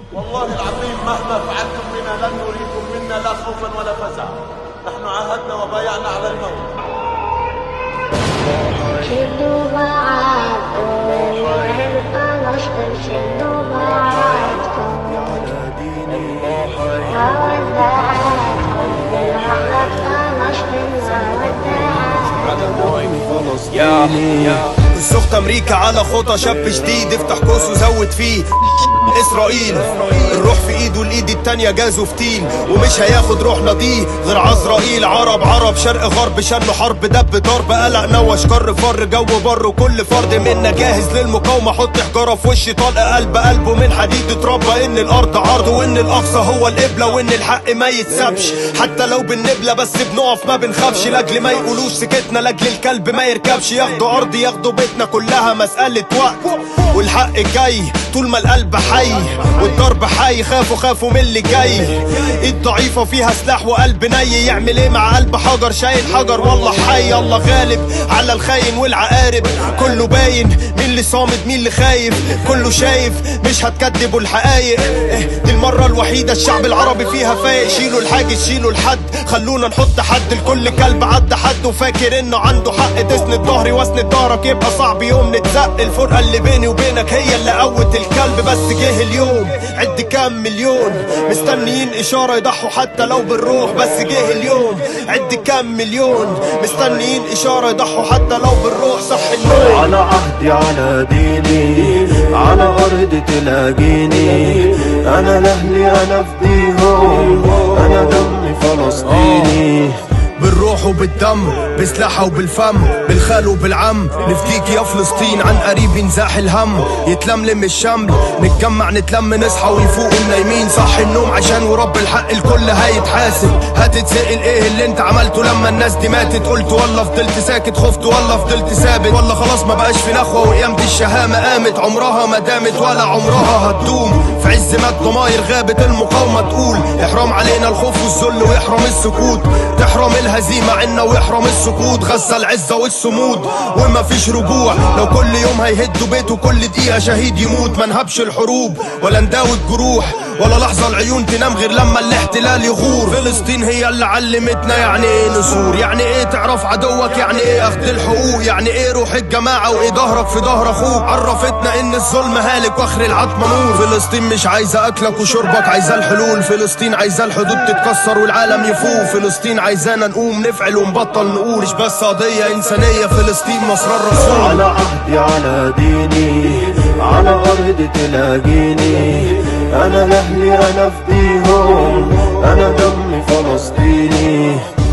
والله العظيم مهما فعلتم بنا لن نريكم منا لا خوفا ولا فزعا نحن عاهدنا وبايعنا على الموت شدوا بعضكم وعرف نصر شدوا بعضكم وودعتكم بالرحمة نصر ودعتكم السخط امريكا على خطى شاب جديد افتح قوس وزود فيه اسرائيل الروح في ايده الايد التانية جازه فتيل ومش هياخد روحنا دي غير عزرائيل عرب عرب شرق غرب شنوا حرب دب ضرب قلق نوش كر فر جو بر وكل فرد منا جاهز للمقاومة حط حجارة في وش طلق قلب قلبه من حديد اتربى ان الارض عرض وان الاقصى هو القبلة وان الحق ما يتسابش حتى لو بالنبلة بس بنقف ما بنخافش لاجل ما يقولوش سكتنا لاجل الكلب ما يركبش ياخدوا ارض ياخدوا بيتنا كلها مسألة وقت والحق جاي طول ما القلب حي والضرب حي خافوا خافوا من اللي جاي ايد ضعيفة فيها سلاح وقلب ني يعمل ايه مع قلب حجر شايل حجر والله حي الله غالب على الخاين والعقارب كله باين مين اللي صامد مين اللي خايف كله شايف مش هتكدبوا الحقايق إيه دي المرة الوحيدة الشعب العربي فيها فايق شيلوا الحاجز شيلوا الحد خلونا نحط حد لكل كلب عدى حد وفاكر انه عنده حق تسند ظهري واسند ظهرك يبقى صعب يوم نتزق الفرقة اللي بيني وبينك هي اللي قوت الكلب بس جه اليوم عد كام مليون مستنيين اشارة يضحوا حتى لو بالروح بس جه اليوم عد كام مليون مستنيين اشارة يضحوا حتى لو بالروح صح النوم على عهدي على ديني على أرض تلاقيني أنا لأهلي أنا فديهم أنا دمي فلسطيني بالروح وبالدم بسلاحة وبالفم بالخال وبالعم نفديك يا فلسطين عن قريب ينزاح الهم يتلملم الشمل نتجمع نتلم نصحى ويفوق النايمين صح النوم عشان ورب الحق الكل هيتحاسب هتتسأل ايه اللي انت عملته لما الناس دي ماتت قلت والله فضلت ساكت خفت والله فضلت ثابت والله خلاص ما بقاش في نخوة وقيامة الشهامة قامت عمرها ما دامت ولا عمرها هتدوم في عز ما الضماير غابت المقاومة تقول احرام علينا الخوف والذل ويحرم السكوت تحرم الهزيمة عنا ويحرم السكوت غزة العزة والصمود وما فيش رجوع لو كل يوم هيهدوا بيته كل دقيقة شهيد يموت ما نهبش الحروب ولا نداوي الجروح ولا لحظة العيون تنام غير لما الاحتلال يغور فلسطين هي اللي علمتنا يعني ايه نسور يعني ايه تعرف عدوك يعني ايه اخد الحقوق يعني ايه روح الجماعة وايه ظهرك في ظهر اخوك عرفتنا ان الظلم هالك واخر العتمة نور فلسطين مش عايزة اكلك وشربك عايزة الحلول فلسطين عايزة الحدود تتكسر والعالم يفوق فلسطين عايزانا نقوم نفعل ونبطل نقول مش بس قضية انسانية فلسطين مصر الرسول على عهدي على ديني على أرض تلاقيني أنا لأهلي أنا فديهم أنا دمي فلسطيني